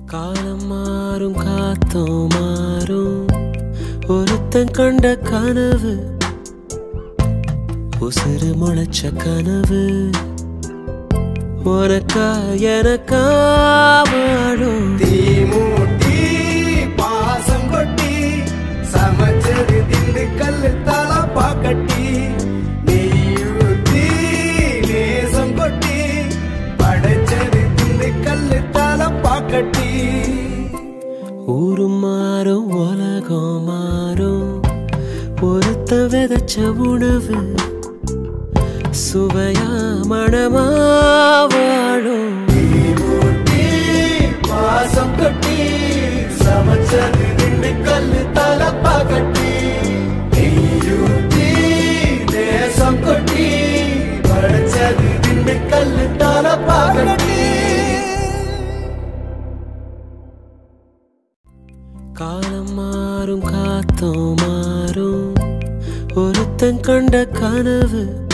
காலம் மாறும் காத்தோம் மாறும் ஒருத்தன் கண்ட கனவு உசுறு முளைச்ச கனவு உனக்கா எனக்கா வாழும் தீமூட்டி பாசம் கொட்டி சமைச்சது திண்டுக்கல் தலப்பா கட்டி நெய் ஊத்தி நேசம் கொட்டி படைச்சது திண்டுக்கல் தலப்பா கட்டி ஊரும் மாறும் உலகம் மாறும் ஒருத்த விதைச்ச உணவு சுவையா மணமா வாழும் தீமூட்டி பாசம் கொட்டி சமைச்சது திண்டுக்கல் தலப்பா கட்டி நெய் ஊத்தி நேசம் கொட்டி படைச்சது திண்டுக்கல் தலப்பா கட்டி காலம் மாறும் காத்தோம் மாறும் ஒருத்தன் கண்ட கனவு